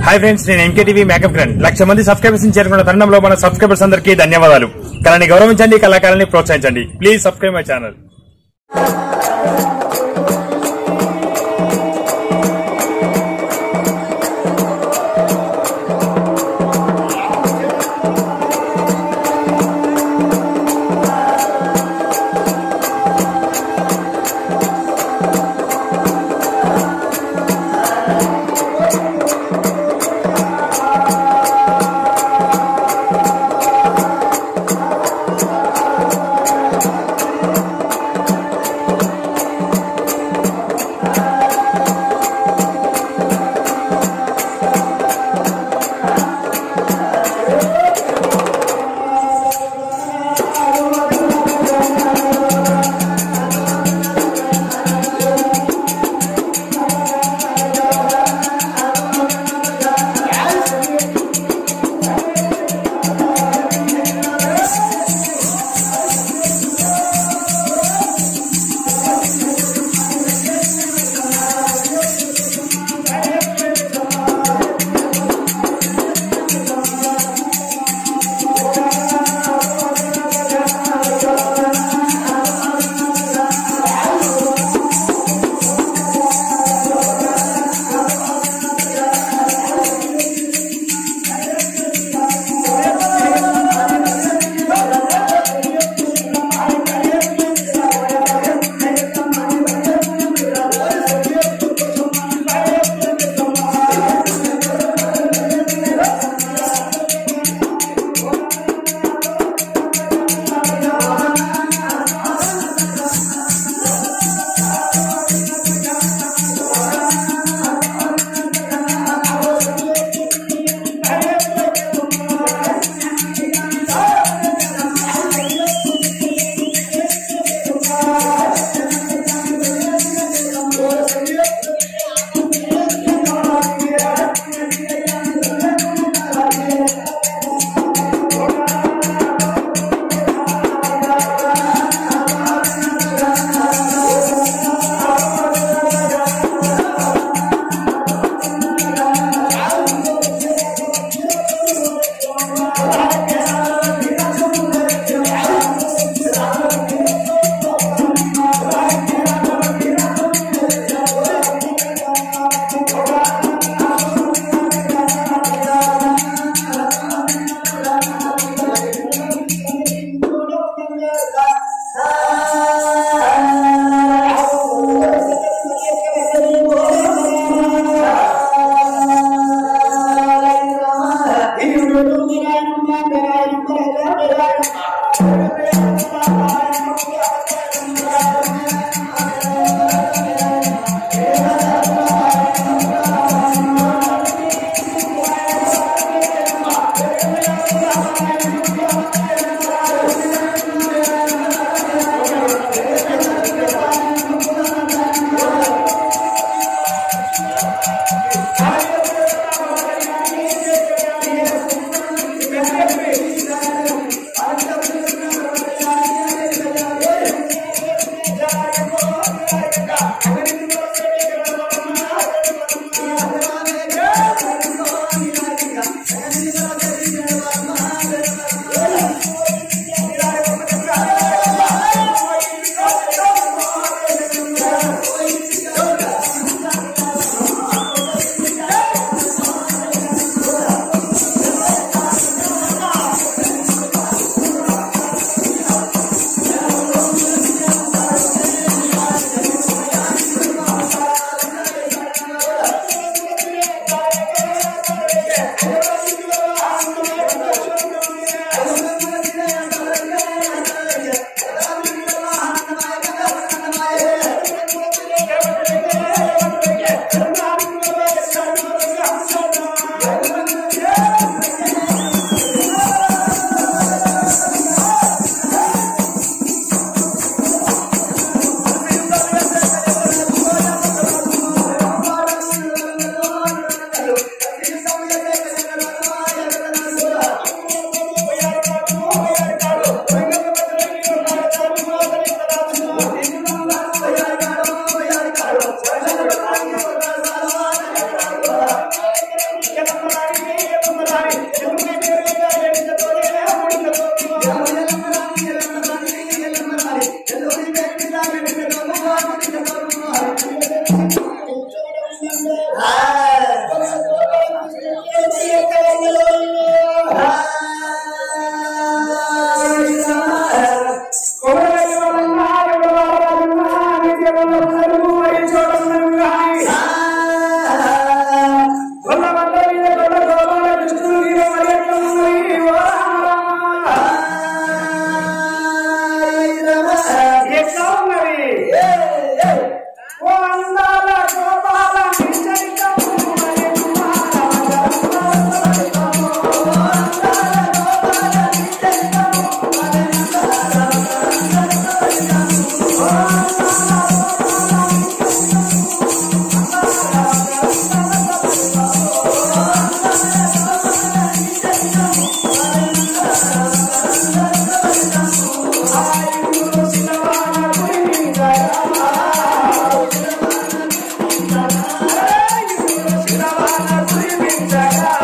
Hi friends నేను MKTV makeup grand లక్ష మంది సబ్స్క్రైబర్స్ చేరుకున్న తరుణంలో మన సబ్స్క్రైబర్స్ అందరికీ ధన్యవాదాలు కళని గౌరవించండి కళాకారాన్ని ప్రోత్సహించండి ప్లీజ్ సబ్స్క్రైబ్ మై ఛానల్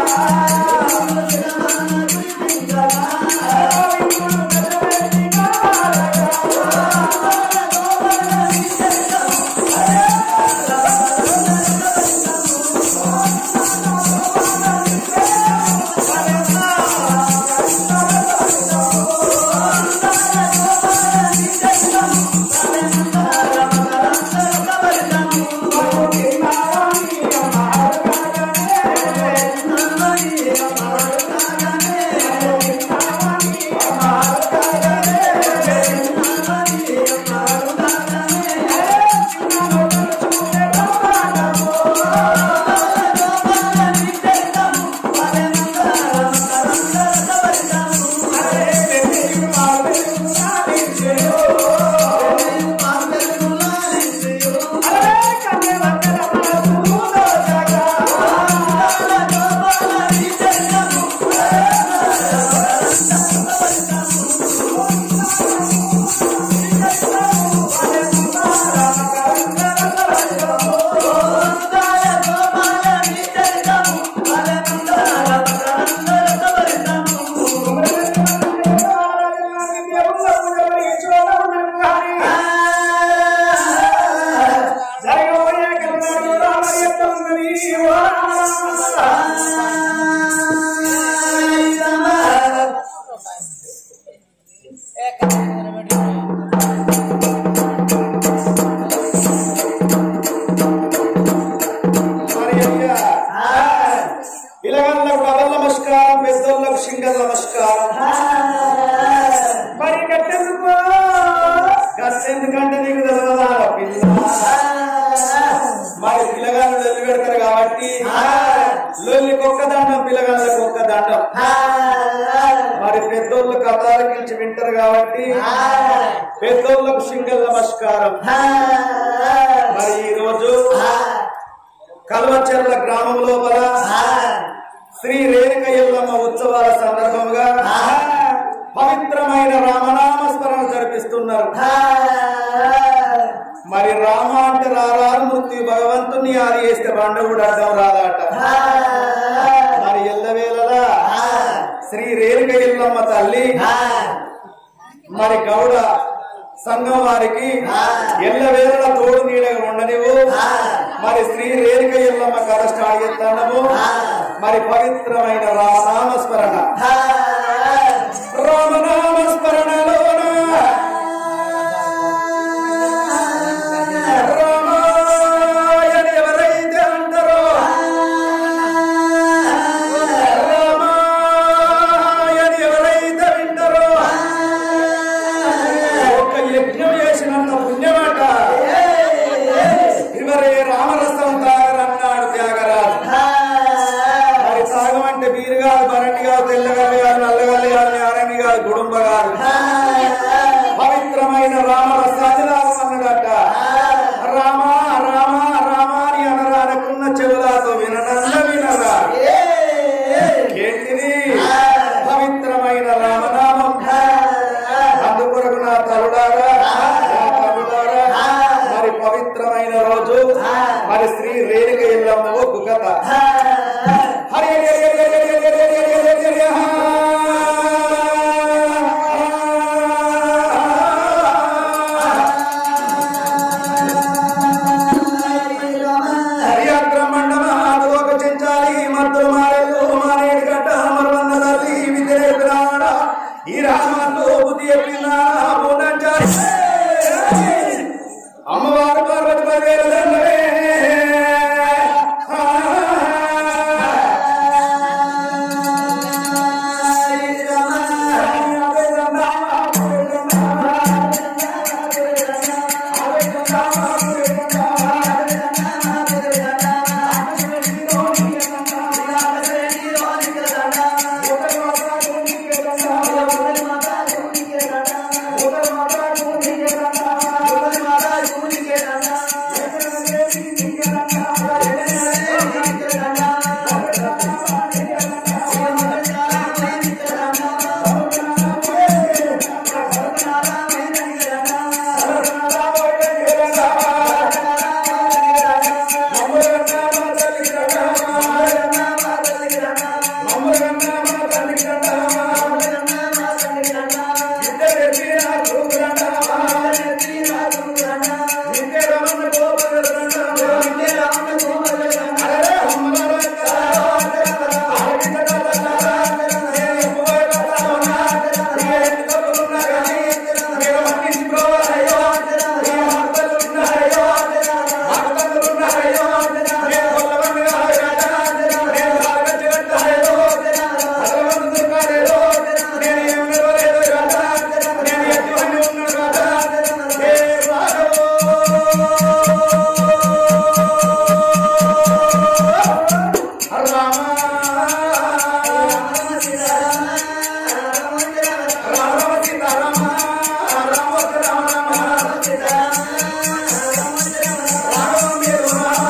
పిల్లగాళ్ళకు డబల్ నమస్కారం పెద్దోళ్ళకు సింగల్ నమస్కారం మరి గట్టెందుకు గట్టెందుకంటే నీకు తెలియదా పిల్ల మరి పిల్లగాళ్ళు లొల్లి పెడతారు కాబట్టి లొల్లికి ఒక్క దండం పిల్లగాళ్ళకి ఒక్క దండం మరి పెద్దోళ్ళు కథాలకించి వింటారు కాబట్టి పెద్దోళ్ళకు సింగల్ నమస్కారం మరి ఈ రోజు కల్వచెర్ల గ్రామం లోపల శ్రీ రేణుక ఎల్లమ్మ ఉత్సవాల సందర్భంగా పవిత్రమైన రామనామ స్మరణ జరిపిస్తున్నారు మరి రామ అంటే రారారు మృత్యు భగవంతుని ఆది చేస్తే బండ కూడా అడ్డం రాదట మరి ఎల్లవేళలా శ్రీ రేణుక ఎల్లమ్మ తల్లి మరి గౌడ సంఘం వారికి ఎల్లవేళల తోడు నీడగా ఉండనివు మరి శ్రీ రేణుక ఎల్లమ్మ కథ స్టార్ట్ చేస్తాము మరి పవిత్రమైన రామనామ స్మరణ రామనామ స్మరణలోన రామాయణ ఎవరైతే అంటారో రామాయణ ఎవరైతే వింటారో ఒక యజ్ఞం చేసినంత పుణ్యమాట ఇవరే రామరసం తాగరన్నాడు త్యాగరాజు మరి తాగమంటే బీరు కాదు బరండి కాదు తెల్లగల్లి కాదు నల్లగల్లి కాదు నారాయణ కాదు గుడుంబ కాదు రామ సీతారామ రామ రామ రామ మీరు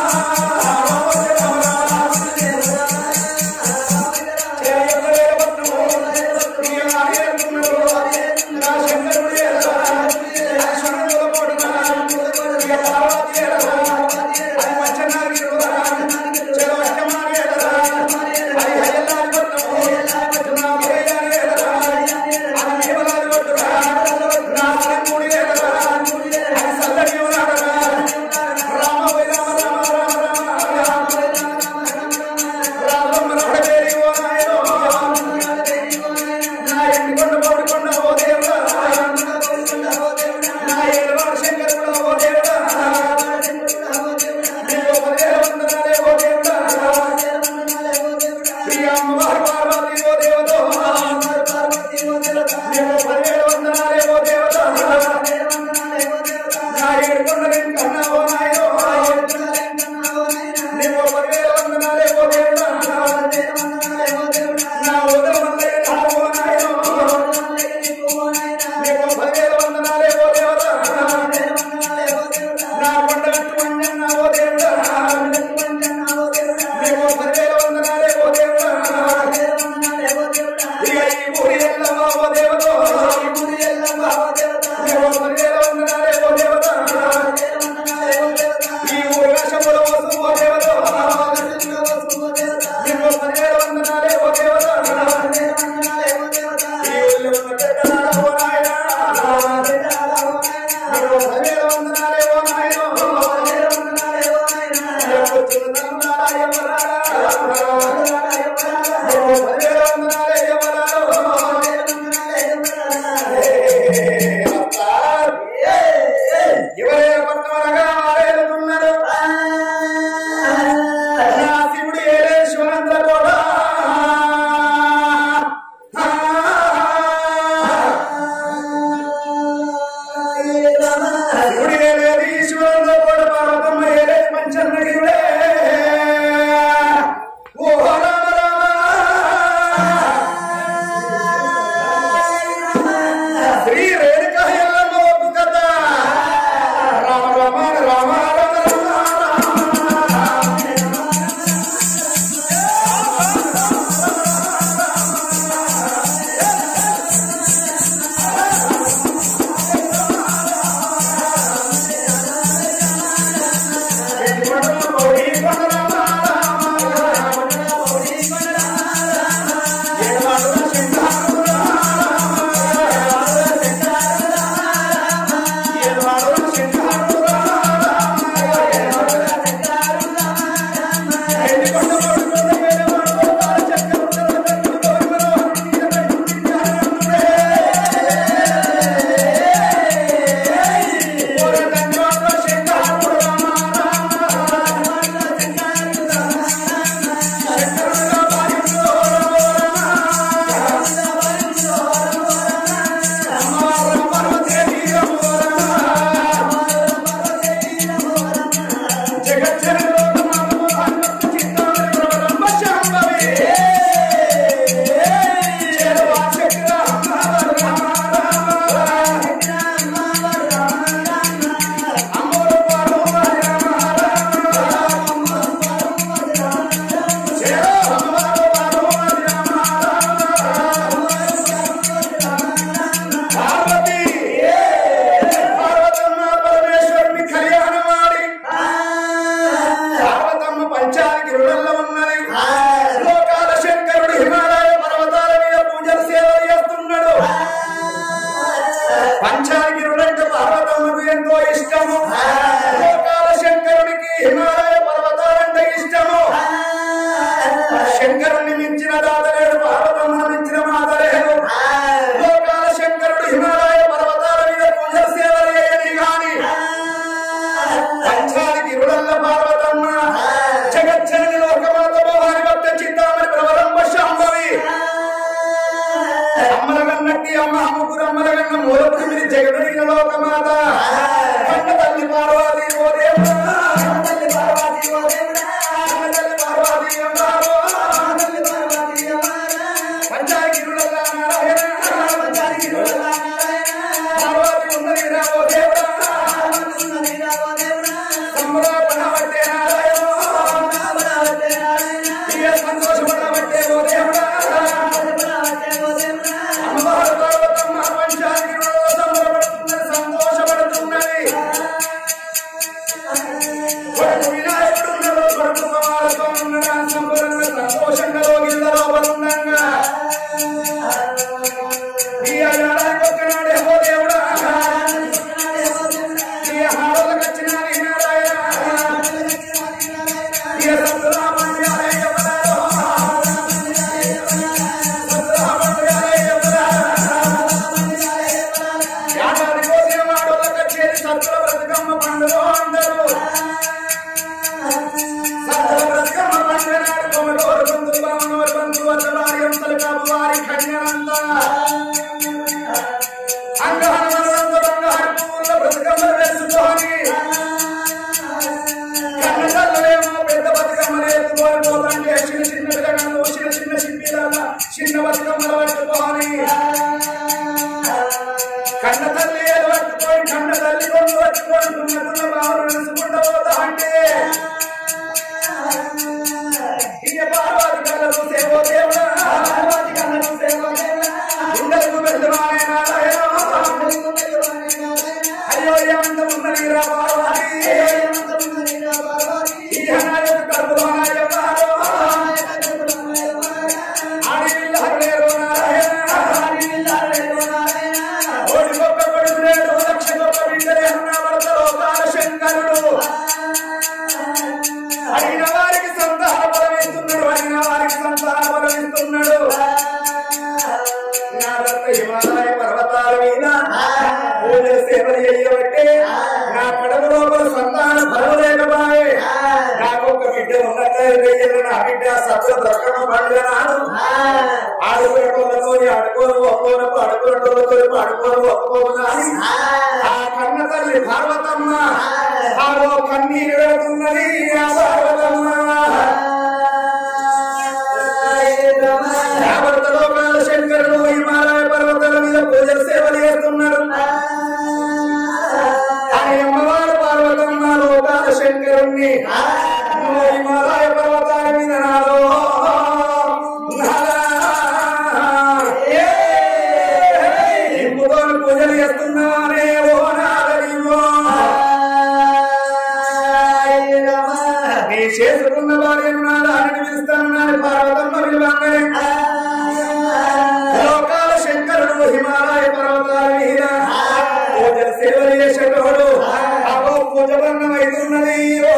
ఎవరే పట్టణంగా ఆరేలుతున్నారు నా శివుడు ఏలేశ్వరంత కూడా శివుడు ఏలేది ఈశ్వరంతో కూడా పార్వతమ్మ ఏలేది పంచన్నగిరుడే ఓ రామ రామ శ్రీ రేణుక ఎల్లమ్మ ఒప్పు కథ రామ రామ రామ రామ రామ పార్వతి పార్వతమ్మ పరమేశ్వరుని కళ్యాణమాడి పార్వతమ్మ పంచానికి రుణంలో ఉన్నది లోకాల శంకరుడు హిమాలయ పర్వతాల మీద పూజలు సేవలు చేస్తున్నాడు పంచానికి రుణంటే పార్వతమ్మకు ఎంతో ఇష్టము లోకాల శంకరుడికి హిమాలయ పర్వతాలంటే ఇష్టము శంకరుని మించిన దాతలేడు పార్వతమ్మను మించిన మాతలేడు లోకాల శంకరుడు హిమాలయ పర్వతాల మీద పూజ సేవలు చేయని గాని పంచానికి రుడల్ల పార్వతమ్మ జగచ్చని లోకమాత భవాని భక్త చింతామణి ప్రవరంబ శాంభవి అమ్మల కన్నట్టి అమ్మ ముగ్గురు అమ్మల కన్న మూలపురి జగదగిన లోకమాత కన్న తల్లి పార్వతి ఓ దేవుడా కన్న తల్లి పార్వతి ఓ దేవుడా కన్న తల్లి పార్వతి అమ్మారో కన్న తల్లి సంతోషపడబట్టే ఓ దేవుడా అమ్మవారు పర్వతమ్మ పంచాగ్నిలో సంబరపడుతున్నది సంతోషపడుతున్నది కొడుకు వినాయకుడు ఉన్నాడు, కొడుకు కుమారుతో ఉన్నాడు, సంబరంగా సంతోషంగా లోగిళ్ళ లోపల ఉండంగా ఈ అయ్యాడానికి ఒక్కనాడే ఓ దేవుడా ఈ హారలకు వచ్చిన ఈ నారాయణ ఈ సత్యరామని అయ్యవరాలో సత్యరామని అయ్యవరాలో యాదాది కోసిన వాడోళ్ళ కచేరి సత్తుల బ్రతుకమ్మ పండుగ అందరూ సత్తుల బ్రతుకమ్మ పండుగ నాడు కొమరోరు బంధువు బావనోరు బంధువు అత్తవారి అంతలు కాపు వారి కన్యలంతా అంగహనుమంత బంగారు పువ్వుల బ్రతుకమ్మలు వేసుకొని కన్న తల్లులేమో పెద్ద బతుకమ్మలు ఎత్తుకొని పోతంటే చిన్న చిన్నగా నన్ను చిన్న చిన్న చిన్నీల చిన్న బతుకమ్మలు పట్టుకొని కన్న తల్లి ఏలు పట్టుకొని కన్న తల్లి కొంగు పట్టుకొని దున్నకున్న బావులు నడుచుకుంటూ పోతా అంటే ఇక పార్వతి కళ్ళకు సేవో దేవుడా పార్వతి కళ్ళకు సేవో దేవుడా గుండెలకు పెద్దవాడే నారాయణ అయ్యో ఏమంత ఉన్నది రా పార్వతి ఈ అనాయకు కడుపులోన ఎవరు ఆడిల్లారేరు నారాయణ ఓడి గొప్ప కొడుకులేడు లక్ష గొప్ప బిడ్డలే అన్న భర్త లోకాల శంకరుడు అడిగిన వారికి సంతాన బలం ఇస్తున్నాడు అడిగిన వారికి సంతాన బలం ఇస్తున్నాడు నా భర్త హిమాలయ పర్వతాల మీద పూజల సేవలు చేయబట్టే నా కడమ లోపల సంతాన బలం లేకపాయే నాకు ఒక బిడ్డ ఉన్నట్టు నా బిడ్డ సత్వ బ్రతకమ పండుగ నాడు ఆడుకునేటోళ్ళతో ఆడుకోను ఒప్పుకోనపు ఆడుకునేటోళ్ళతో ఆడుకోను ఒప్పుకోను కానీ ఆ కన్న తల్లి పార్వతమ్మ ఆరో కన్నీరు వెళ్తున్నది ఆ పార్వతమ్మ యావత్ లోకాల శంకరుడు హిమాలయ పర్వతాల మీద పూజల సేవలు చేస్తున్నారు అని అమ్మవారు పార్వతమ్మ లోకాల శంకరుణ్ణి నువ్వు హిమాలయ పర్వతాల మీద నాలో నాలా. ఏ, ఇంపుతో పూజలు చేస్తున్నానే ఓ నాదనివో. నీ చేసుకున్న భార్యను నాదాన్ని పిలుస్తాను నాని పార్వతమ్మ విలువంగనే లోకాల శంకరుడు హిమాలయ పర్వతాల మీద పూజల సేవలు చేసేటోడు అగో పూజ బంధమైతున్నది ఓ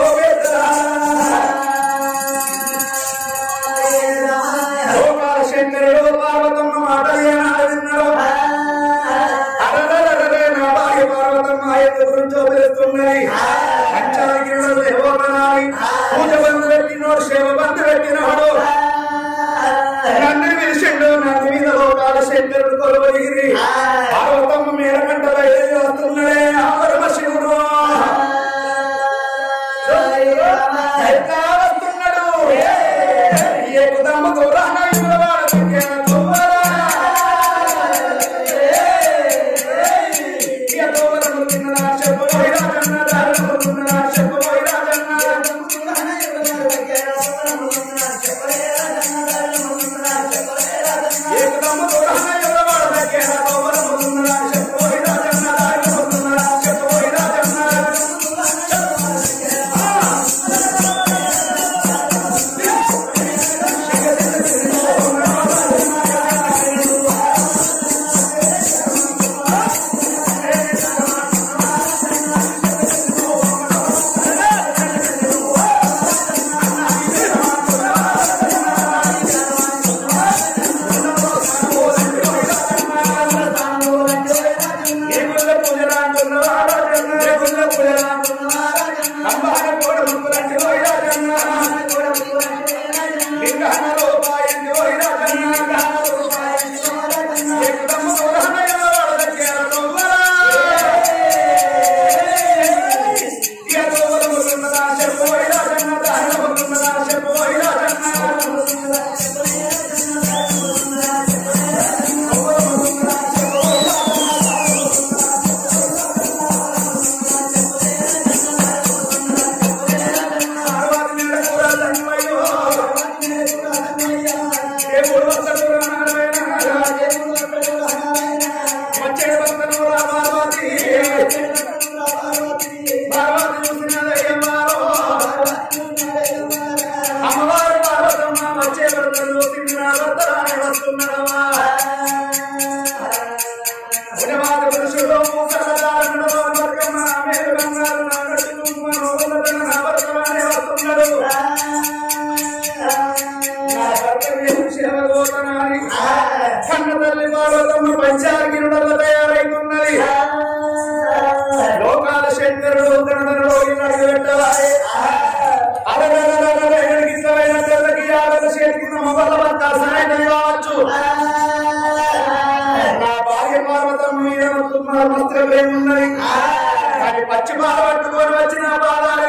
లోకాల శంకరుడు పార్వతమ్మ మాటలు ఏనాడు విన్నారు అరరరరరే నా భార్య పార్వతమ్మ ఎందుకు గురించో పిలుస్తున్నది పంచాగిరిలో దేవోపనాలి పూజ బంధు పెట్టినోడు శివ బంధు పెట్టినోడు నన్ను పిలిచిండు నన్ను మీద లోకాల శంకరుడు కొలువగిరి పార్వతమ్మ మేరకంట బయలు వస్తున్నాడే ఆ పరమ శివుడు ఎట్లా వస్తున్నాడు ఏ కుదమ్మ దూరాన ఇవ్వవాడు దుఃఖేన దువ్వరా. ఏ దూరము తిన్నరా చెప్పబోయి రాజన్న, దారుణము తిన్నరా చెప్పబోయి రాజన్న. ఏ కుదమ్మ దూరాన ఇవ్వవాడు దుఃఖేన దేవతలు చూసి నా భర్తరాని వస్తున్నారమ్మా ఉదయమాత పురుషుడు మూసలదారుడు వర్గమ్మ మేలు బంగారు నా కట్టు కుంకుమ నోబలతన నా భర్తరాని వస్తున్నాడు నా భర్త వేరు శివగోతనాని కన్న తల్లి పార్వతమ్మ పంచాగిరుడల తయారైతున్నది లోకాల శంకరుడు కన్నడలో ఇలాగే పెట్టవాయే అరగరగరగర ఎడిగిద్దమైన తెల్లకి ఆగల చేతికి మొగల భర్త సాయం కావచ్చు నా భార్య పార్వతమ్మ మీద తుమ్మ వస్త్రమేమున్నది కానీ పచ్చి బాధ పట్టుకొని వచ్చిన బాధ